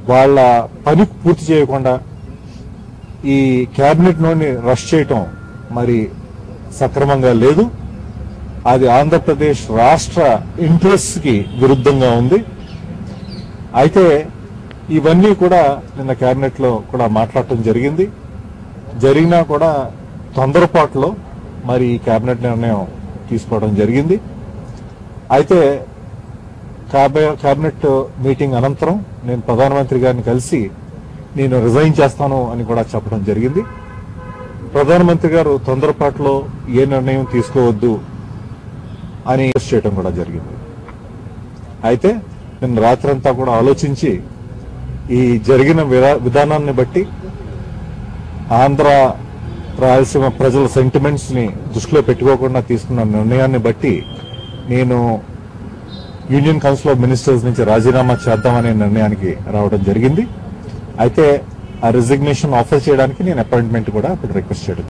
వాళ్ళ పని పూర్తి చేయకుండా ఈ కేబినెట్ లోని రష్ చేయటం మరి సక్రమంగా లేదు అది ఆంధ్రప్రదేశ్ రాష్ట్ర ఇంట్రెస్ట్ కి విరుద్ధంగా ఉంది అయితే ఇవన్నీ కూడా నిన్న కేబినెట్ లో కూడా మాట్లాడటం జరిగింది జరిగినా కూడా తొందరపాటులో మరి ఈ కేబినెట్ నిర్ణయం తీసుకోవడం జరిగింది అయితే కాబే- కేబినెట్ మీటింగ్ అనంతరం నేను ప్రధానమంత్రి గారిని కలిసి నేను రిజైన్ చేస్తాను అని కూడా చెప్పడం జరిగింది ప్రధానమంత్రి గారు తొందరపాటులో ఏ నిర్ణయం తీసుకోవద్దు అని చేయడం కూడా జరిగింది అయితే నిన్న రాత్రంతా కూడా ఆలోచించి ఈ జరిగిన విధా- విధానాన్ని బట్టి ఆంధ్ర రాయలసీమ ప్రజల సెంటిమెంట్స్ ని దృష్టిలో పెట్టుకోకుండా తీసుకున్న నిర్ణయాన్ని బట్టి నేను యూనియన్ కౌన్సిల్ ఆఫ్ మినిస్టర్స్ నుంచి రాజీనామా చేద్దామనే నిర్ణయానికి రావడం జరిగింది అయితే ఆ రిజిగ్నేషన్ ఆఫర్ చేయడానికి నేను అపాయింట్మెంట్ కూడా ఇప్పుడు రిక్వెస్ట్ చేయడం